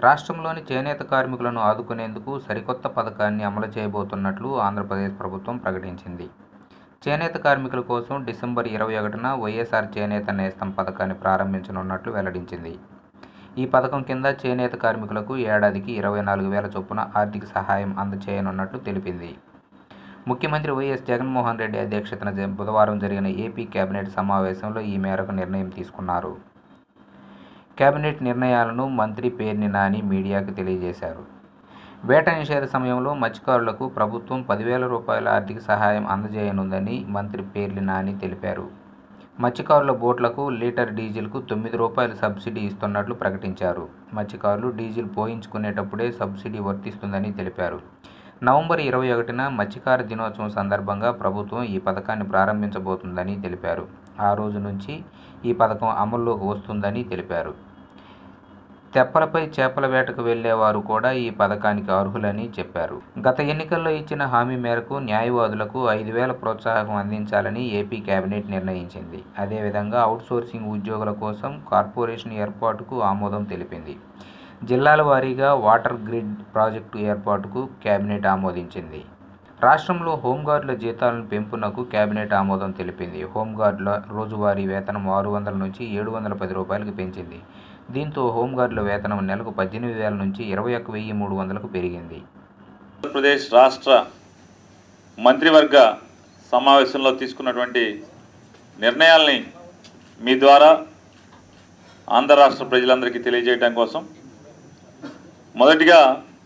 రాష్ట్రంలోని చేనేత కార్మికులను ఆదుకునేందుకు సరికొత్త పథకాన్ని అమలు చేయబోతున్నట్లు ఆంధ్రప్రదేశ్ ప్రభుత్వం ప్రకటించింది చేనేత కార్మికుల కోసం డిసెంబర్ ఇరవై ఒకటిన వైఎస్ఆర్ చేనేత నేస్తం పథకాన్ని ప్రారంభించనున్నట్లు వెల్లడించింది ఈ పథకం కింద చేనేత కార్మికులకు ఏడాదికి ఇరవై నాలుగు వేల చొప్పున ఆర్థిక సహాయం అందచేయనున్నట్లు తెలిపింది ముఖ్యమంత్రి వైఎస్ జగన్మోహన్ రెడ్డి అధ్యక్షతన జ- బుధవారం జరిగిన ఏపీ కేబినెట్ సమావేశంలో ఈ మేరకు నిర్ణయం తీసుకున్నారు కేబినెట్ నిర్ణయాలను మంత్రి పేర్ని నాని మీడియాకు తెలియజేశారు వేట నిషేధ సమయంలో మత్స్యకారులకు ప్రభుత్వం పదివేల రూపాయల ఆర్థిక సహాయం అందజేయనుందని మంత్రి పేర్ని నాని తెలిపారు మత్స్యకారుల బోట్లకు లీటర్ డీజిల్కు తొమ్మిది రూపాయల సబ్సిడీ ఇస్తున్నట్లు ప్రకటించారు మత్స్యకారులు డీజిల్ పోయించుకునేటప్పుడే సబ్సిడీ వర్తిస్తుందని తెలిపారు నవంబర్ ఇరవై ఒకటిన మత్స్యకార దినోత్సవం సందర్భంగా ప్రభుత్వం ఈ పథకాన్ని ప్రారంభించబోతుందని తెలిపారు ఆ రోజు నుంచి ఈ పథకం అమల్లోకి వస్తుందని తెలిపారు తెప్పలపై చేపల వేటకు వెళ్లేవారు కూడా ఈ పథకానికి అర్హులని చెప్పారు గత ఎన్నికల్లో ఇచ్చిన హామీ మేరకు న్యాయవాదులకు ఐదు వేల ప్రోత్సాహకం అందించాలని ఏపీ కేబినెట్ నిర్ణయించింది అదేవిధంగా అవుట్సోర్సింగ్ ఉద్యోగుల కోసం కార్పొరేషన్ ఏర్పాటుకు ఆమోదం తెలిపింది జిల్లాల వారీగా వాటర్ గ్రిడ్ ప్రాజెక్టు ఏర్పాటుకు కేబినెట్ ఆమోదించింది రాష్ట్రంలో హోంగార్డుల జీతాలను పెంపునకు కేబినెట్ ఆమోదం తెలిపింది హోంగార్డుల రోజువారీ వేతనం ఆరు వందల నుంచి ఏడు వందల పది రూపాయలకు పెంచింది దీంతో హోంగార్డుల వేతనం నెలకు పద్దెనిమిది వేల నుంచి ఇరవై ఒక్క వెయ్యి మూడు వందలకు పెరిగింది ఆంధ్రప్రదేశ్ రాష్ట్ర మంత్రివర్గ సమావేశంలో తీసుకున్నటువంటి నిర్ణయాల్ని మీ ద్వారా ఆంధ్ర రాష్ట్ర ప్రజలందరికీ తెలియజేయడం కోసం మొదటిగా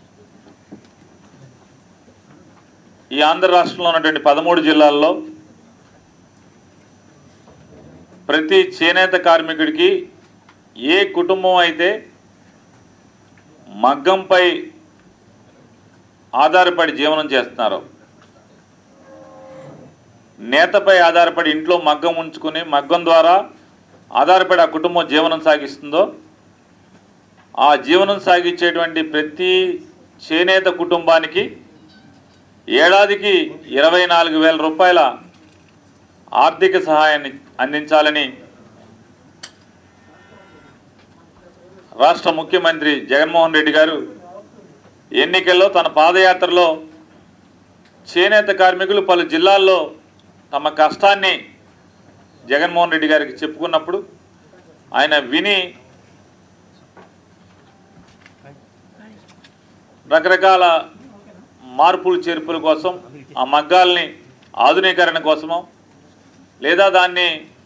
ఈ ఆంధ్ర రాష్ట్రంలో ఉన్నటువంటి పదమూడు జిల్లాల్లో ప్రతి చేనేత కార్మికుడికి ఏ కుటుంబం అయితే మగ్గంపై ఆధారపడి జీవనం చేస్తున్నారు నేతపై ఆధారపడి ఇంట్లో మగ్గం ఉంచుకుని మగ్గం ద్వారా ఆధారపడి ఆ కుటుంబం జీవనం సాగిస్తుందో ఆ జీవనం సాగించేటువంటి ప్రతి చేనేత కుటుంబానికి ఏడాదికి ఇరవై నాలుగు వేల రూపాయల ఆర్థిక సహాయాన్ని అందించాలని రాష్ట్ర ముఖ్యమంత్రి జగన్మోహన్ రెడ్డి గారు ఎన్నికల్లో తన పాదయాత్రలో చేనేత కార్మికులు పలు జిల్లాల్లో తమ కష్టాన్ని జగన్మోహన్ రెడ్డి గారికి చెప్పుకున్నప్పుడు ఆయన విని రకరకాల మార్పులు చేర్పుల కోసం ఆ మగ్గాల్ని ఆధునీకరణ కోసమో లేదా దాన్ని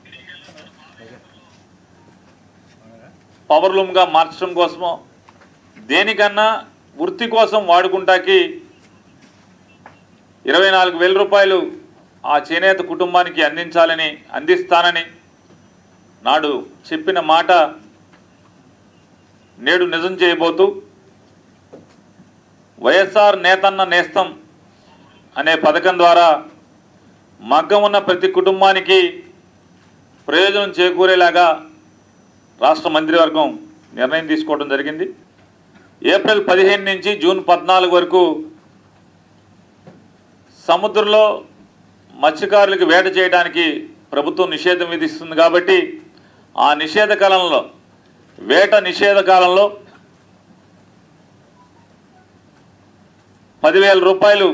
పవర్ లూమ్గా మార్చడం కోసమో దేనికన్నా వృత్తి కోసం వాడుకుంటాకి ఇరవై నాలుగు వేల రూపాయలు ఆ చేనేత కుటుంబానికి అందించాలని అందిస్తానని నాడు చెప్పిన మాట నేడు నిజం చేయబోతూ వైఎస్ఆర్ నేతన్న నేస్తం అనే పథకం ద్వారా మగ్గం ఉన్న ప్రతి కుటుంబానికి ప్రయోజనం చేకూరేలాగా రాష్ట్ర మంత్రివర్గం నిర్ణయం తీసుకోవడం జరిగింది ఏప్రిల్ పదిహేను నుంచి జూన్ పద్నాలుగు వరకు సముద్రంలో మత్స్యకారులకు వేట చేయడానికి ప్రభుత్వం నిషేధం విధిస్తుంది కాబట్టి ఆ నిషేధ కాలంలో వేట నిషేధ కాలంలో పదివేల రూపాయలు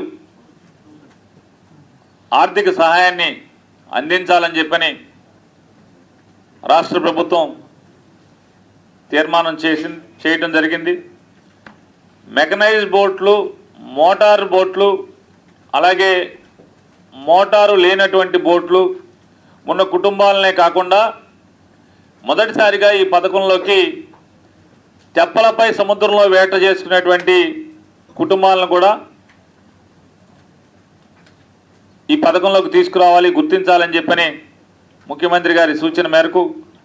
ఆర్థిక సహాయాన్ని అందించాలని చెప్పని రాష్ట్ర ప్రభుత్వం తీర్మానం చేసి చేయటం జరిగింది మెకనైజ్ బోట్లు మోటార్ బోట్లు అలాగే మోటారు లేనటువంటి బోట్లు ఉన్న కుటుంబాలనే కాకుండా మొదటిసారిగా ఈ పథకంలోకి తెప్పలపై సముద్రంలో వేట చేసుకునేటువంటి కుటుంబాలను కూడా ఈ పథకంలోకి తీసుకురావాలి గుర్తించాలని చెప్పని ముఖ్యమంత్రి గారి సూచన మేరకు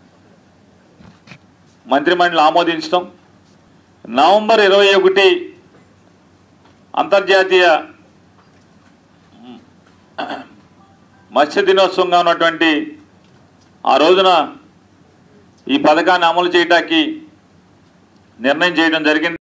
మంత్రిమండలి ఆమోదించడం నవంబర్ ఇరవై ఒకటి అంతర్జాతీయ మత్స్య దినోత్సవంగా ఉన్నటువంటి ఆ రోజున ఈ పథకాన్ని అమలు చేయటానికి నిర్ణయం చేయడం జరిగింది